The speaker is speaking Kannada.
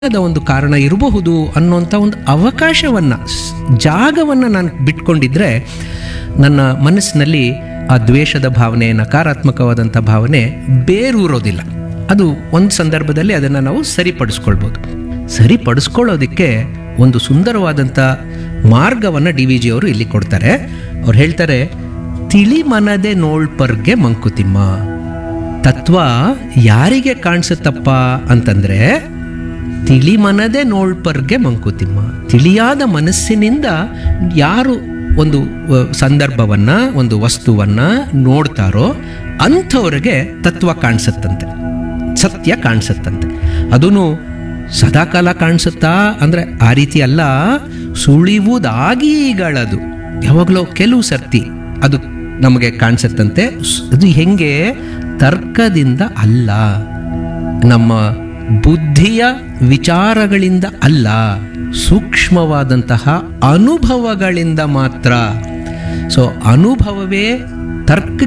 ದ ಒಂದು ಕಾರಣ ಇರಬಹುದು ಅನ್ನೋಂಥ ಒಂದು ಅವಕಾಶವನ್ನು ಜಾಗವನ್ನು ನಾನು ಬಿಟ್ಕೊಂಡಿದ್ರೆ ನನ್ನ ಮನಸ್ಸಿನಲ್ಲಿ ಆ ದ್ವೇಷದ ಭಾವನೆ ನಕಾರಾತ್ಮಕವಾದಂಥ ಭಾವನೆ ಬೇರೂರೋದಿಲ್ಲ ಅದು ಒಂದು ಸಂದರ್ಭದಲ್ಲಿ ಅದನ್ನು ನಾವು ಸರಿಪಡಿಸ್ಕೊಳ್ಬೋದು ಸರಿಪಡಿಸ್ಕೊಳ್ಳೋದಕ್ಕೆ ಒಂದು ಸುಂದರವಾದಂಥ ಮಾರ್ಗವನ್ನು ಡಿ ವಿ ಜಿ ಅವರು ಇಲ್ಲಿ ಕೊಡ್ತಾರೆ ಅವ್ರು ಹೇಳ್ತಾರೆ ತಿಳಿ ಮನದೆ ನೋಳ್ಪರ್ಗೆ ಮಂಕುತಿಮ್ಮ ತತ್ವ ಯಾರಿಗೆ ಕಾಣಿಸುತ್ತಪ್ಪ ಅಂತಂದ್ರೆ ತಿಳಿ ಮನದೇ ನೋಳ್ಪರ್ಗೆ ಮಂಕುತಿಮ್ಮ ತಿಳಿಯಾದ ಮನಸ್ಸಿನಿಂದ ಯಾರು ಒಂದು ಅ, ಸಂದರ್ಭವನ್ನ ಒಂದು ವಸ್ತುವನ್ನ ನೋಡ್ತಾರೋ ಅಂಥವ್ರಿಗೆ ತತ್ವ ಕಾಣಿಸುತ್ತಂತೆ ಸತ್ಯ ಕಾಣಿಸುತ್ತಂತೆ ಅದೂ ಸದಾಕಾಲ ಕಾಣಿಸುತ್ತಾ ಅಂದ್ರೆ ಆ ರೀತಿ ಅಲ್ಲ ಸುಳಿವುದಾಗಿಗಳದು ಯಾವಾಗಲೂ ಕೆಲವು ಸರ್ತಿ ಅದು ನಮಗೆ ಕಾಣಿಸುತ್ತಂತೆ ಸ್- ಅದು ಹೆಂಗೆ ತರ್ಕದಿಂದ ಅಲ್ಲ ನಮ್ಮ ಬುದ್ಧಿಯ ವಿಚಾರಗಳಿಂದ ಅಲ್ಲ ಸೂಕ್ಷ್ಮವಾದಂತಹ ಅನುಭವಗಳಿಂದ ಮಾತ್ರ ಸೊ ಅನುಭವವೇ ತರ್ಕ